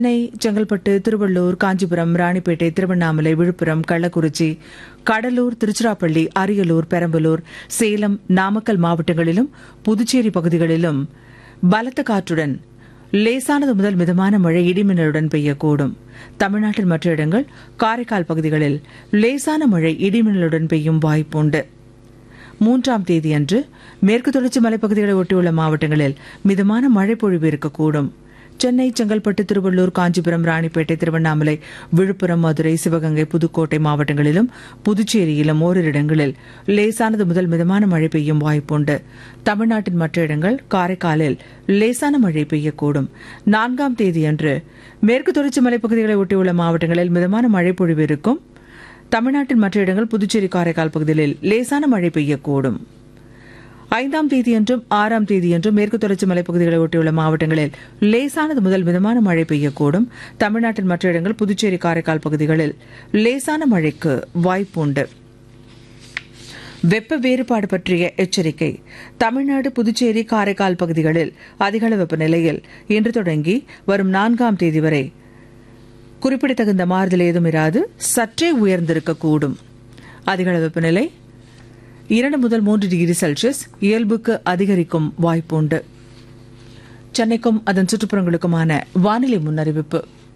சென்னை செங்கல்பட்டு திருவள்ளூர் காஞ்சிபுரம் ராணிப்பேட்டை திருவண்ணாமலை விழுப்புரம் கள்ளக்குறிச்சி கடலூர் திருச்சிராப்பள்ளி அரியலூர் பெரம்பலூர் சேலம் நாமக்கல் மாவட்டங்களிலும் புதுச்சேரி பகுதிகளிலும் பலத்த காற்றுடன் லேசானது முதல் மிதமான மழை இடிமின்னலுடன் பெய்யக்கூடும் தமிழ்நாட்டின் மற்ற இடங்கள் காரைக்கால் பகுதிகளில் லேசான மழை இடிமின்னலுடன் பெய்யும் வாய்ப்புண்டு மூன்றாம் தேதியன்று மேற்கு தொடர்ச்சி மலைப்பகுதிகளை ஒட்டியுள்ள மாவட்டங்களில் மிதமான மழை பொழிவு இருக்கக்கூடும் சென்னை செங்கல்பட்டு திருவள்ளூர் காஞ்சிபுரம் ராணிப்பேட்டை திருவண்ணாமலை விழுப்புரம் மதுரை சிவகங்கை புதுக்கோட்டை மாவட்டங்களிலும் புதுச்சேரியிலும் ஓரிரு இடங்களில் லேசானது முதல் மிதமான மழை பெய்யும் வாய்ப்புண்டு தமிழ்நாட்டின் மற்ற இடங்கள் காரைக்காலில் லேசான மழை பெய்யக்கூடும் நான்காம் தேதியன்று மேற்கு தொடர்ச்சி மலைப்பகுதிகளை ஒட்டியுள்ள மாவட்டங்களில் மிதமான மழை பொழிவு இருக்கும் தமிழ்நாட்டின் மற்ற இடங்கள் புதுச்சேரி காரைக்கால் பகுதிகளில் லேசான மழை பெய்யக்கூடும் ஐந்தாம் தேதியன்றும் ஆறாம் தேதியன்றும் மேற்கு தொடர்ச்சி மலைப்பகுதிகளை ஒட்டியுள்ள மாவட்டங்களில் லேசானது முதல் மிதமான மழை பெய்யக்கூடும் தமிழ்நாட்டின் மற்ற இடங்கள் புதுச்சேரி காரைக்கால் பகுதிகளில் லேசான மழைக்கு வாய்ப்புண்டு வெப்ப வேறுபாடு பற்றிய எச்சரிக்கை தமிழ்நாடு புதுச்சேரி காரைக்கால் பகுதிகளில் அதிகள வெப்பநிலையில் இன்று தொடங்கி வரும் நான்காம் தேதி வரை குறிப்பிடத்தகுந்த மாறுதல் ஏதும் இராது சற்றே உயர்ந்திருக்கக்கூடும் அதிகள வெப்பநிலை இரண்டு முதல் மூன்று டிகிரி செல்சியஸ் இயல்புக்கு அதிகரிக்கும் வாய்ப்புண்டு சென்னைக்கும் அதன் சுற்றுப்புறங்களுக்குமான வானிலை முன்னறிவிப்பு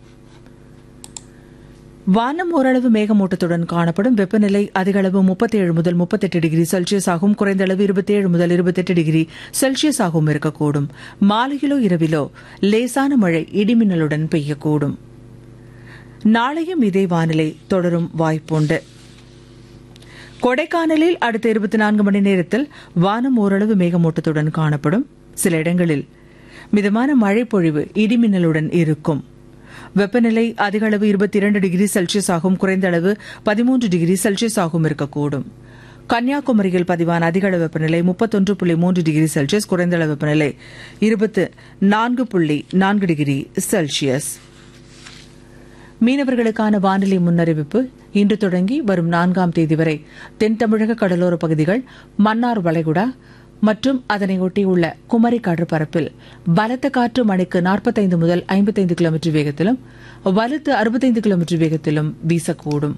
வானம் ஓரளவு மேகமூட்டத்துடன் காணப்படும் வெப்பநிலை அதிகளவு முப்பத்தேழு முதல் முப்பத்தெட்டு டிகிரி செல்சியஸ் ஆகும் குறைந்த அளவு இருபத்தேழு முதல் இருபத்தெட்டு டிகிரி செல்சியஸ் ஆகவும் இருக்கக்கூடும் மாலையிலோ இரவிலோ லேசான மழை இடிமின்னலுடன் பெய்யக்கூடும் நாளையும் இதே வானிலை தொடரும் வாய்ப்புண்டு கொடைக்கானலில் அடுத்த இருபத்தி நான்கு மணி நேரத்தில் வானம் ஓரளவு மேகமூட்டத்துடன் காணப்படும் சில இடங்களில் மிதமான மழை பொழிவு இடிமின்னலுடன் இருக்கும் வெப்பநிலை அதிக அளவு இருபத்தி இரண்டு டிகிரி செல்சியஸ் ஆகும் குறைந்த அளவு பதிமூன்று டிகிரி செல்சியஸ் ஆகும் இருக்கக்கூடும் கன்னியாகுமரியில் பதிவான அதிகளவு வெப்பநிலை முப்பத்தொன்று புள்ளி மூன்று டிகிரி செல்சியஸ் குறைந்த அளவு வெப்பநிலை இருபத்து நான்கு புள்ளி நான்கு டிகிரி செல்சியஸ் மீனவர்களுக்கான வானிலை முன்னறிவிப்பு இன்று தொடங்கி வரும் நான்காம் தேதி வரை தென் தமிழக கடலோர பகுதிகள் மன்னார் வளைகுடா மற்றும் அதனை ஒட்டியுள்ள குமரி கடற்பரப்பில் பலத்த காற்று மணிக்கு நாற்பத்தைந்து முதல் ஐம்பத்தைந்து கிலோமீட்டர் வேகத்திலும் வலுத்து அறுபத்தைந்து கிலோமீட்டர் வேகத்திலும் வீசக்கூடும்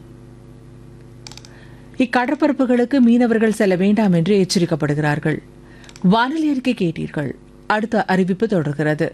இக்கடற்பரப்புகளுக்கு மீனவர்கள் செல்ல வேண்டாம் என்று எச்சரிக்கப்படுகிறார்கள் வானிலை அறிக்கை கேட்டீர்கள் அடுத்த அறிவிப்பு தொடர்கிறது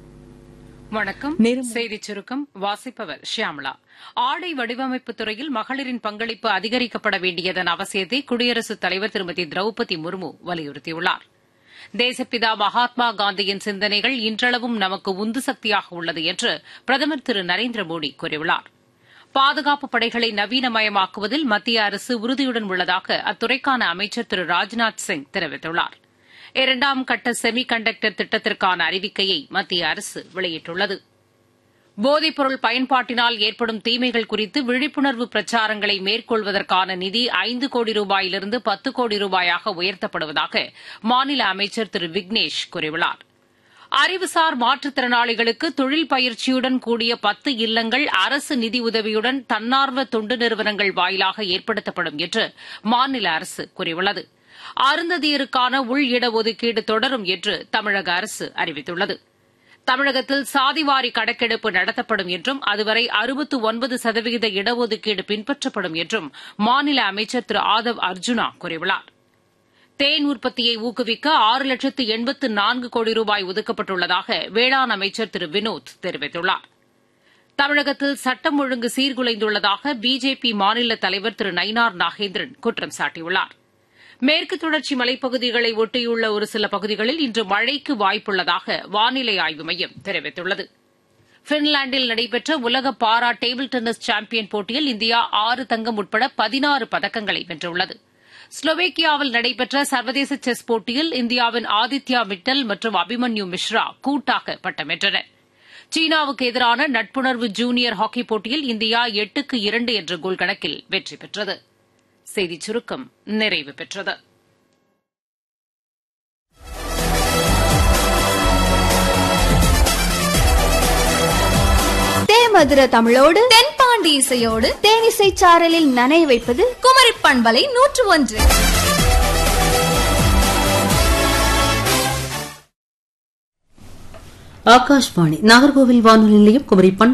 வணக்கம் நேரம் செய்திச் சுருக்கம் வாசிப்பவர் ஷியாமளா ஆடை வடிவமைப்பு துறையில் மகளிரின் பங்களிப்பு அதிகரிக்கப்பட வேண்டியதன் அவசியத்தை குடியரசுத் தலைவர் திருமதி திரௌபதி முர்மு வலியுறுத்தியுள்ளார் தேசப்பிதா மகாத்மா காந்தியின் சிந்தனைகள் இன்றளவும் நமக்கு உந்து சக்தியாக உள்ளது என்று பிரதமர் திரு நரேந்திர மோடி கூறியுள்ளார் பாதுகாப்பு படைகளை நவீனமயமாக்குவதில் மத்திய அரசு உறுதியுடன் உள்ளதாக அத்துறைக்கான அமைச்சர் திரு ராஜ்நாத் சிங் தெரிவித்துள்ளார் இரண்டாம் கட்ட செமி கண்டக்டர் திட்டத்திற்கான அறிவிக்கையை மத்திய அரசு வெளியிட்டுள்ளது போதைப்பொருள் பயன்பாட்டினால் ஏற்படும் தீமைகள் குறித்து விழிப்புணர்வு பிரச்சாரங்களை மேற்கொள்வதற்கான நிதி ஐந்து கோடி ரூபாயிலிருந்து பத்து கோடி ரூபாயாக உயர்த்தப்படுவதாக மாநில அமைச்சர் திரு விக்னேஷ் கூறியுள்ளார் அறிவுசார் மாற்றுத்திறனாளிகளுக்கு தொழில் பயிற்சியுடன் கூடிய பத்து இல்லங்கள் அரசு நிதியுதவியுடன் தன்னார்வ தொண்டு நிறுவனங்கள் வாயிலாக ஏற்படுத்தப்படும் என்று மாநில அரசு கூறியுள்ளது அருந்ததியருக்கான உள் இடஒதுக்கீடு தொடரும் என்று தமிழக அரசு அறிவித்துள்ளது தமிழகத்தில் சாதிவாரி கணக்கெடுப்பு நடத்தப்படும் என்றும் அதுவரை அறுபத்து ஒன்பது சதவிகித இடஒதுக்கீடு பின்பற்றப்படும் என்றும் மாநில அமைச்சர் திரு ஆதவ் அர்ஜுனா கூறியுள்ளார் தேன் உற்பத்தியை ஊக்குவிக்க ஆறு லட்சத்து எண்பத்து நான்கு கோடி ரூபாய் ஒதுக்கப்பட்டுள்ளதாக வேளாண் அமைச்சர் திரு வினோத் தெரிவித்துள்ளார் தமிழகத்தில் சட்டம் ஒழுங்கு சீர்குலைந்துள்ளதாக பிஜேபி மாநில தலைவர் திரு நயினார் நாகேந்திரன் குற்றம் சாட்டியுள்ளார் மேற்கு தொடர்ச்சி மலைப்பகுதிகளை ஒட்டியுள்ள ஒரு சில பகுதிகளில் இன்று மழைக்கு வாய்ப்புள்ளதாக வானிலை ஆய்வு மையம் தெரிவித்துள்ளது பின்லாந்தில் நடைபெற்ற உலக பாரா டேபிள் டென்னிஸ் சாம்பியன் போட்டியில் இந்தியா ஆறு தங்கம் உட்பட பதினாறு பதக்கங்களை வென்றுள்ளது ஸ்லோவேக்கியாவில் நடைபெற்ற சர்வதேச செஸ் போட்டியில் இந்தியாவின் ஆதித்யா மிட்டல் மற்றும் அபிமன்யு மிஸ்ரா கூட்டாக பட்டம் வென்றனர் சீனாவுக்கு எதிரான நட்புணர்வு ஜூனியர் ஹாக்கி போட்டியில் இந்தியா எட்டுக்கு இரண்டு என்ற கோல் கணக்கில் வெற்றி பெற்றது செய்திச் சுருக்கம் நிறைவு பெற்றது தேமதுர தமிழோடு தென்பாண்டி இசையோடு தேனிசை சாரலில் நனைய வைப்பது குமரி பண்பலை நூற்று ஒன்று ஆகாஷ்வாணி நாகர்கோவில் வானொலி நிலையம் குமரி பண்பலை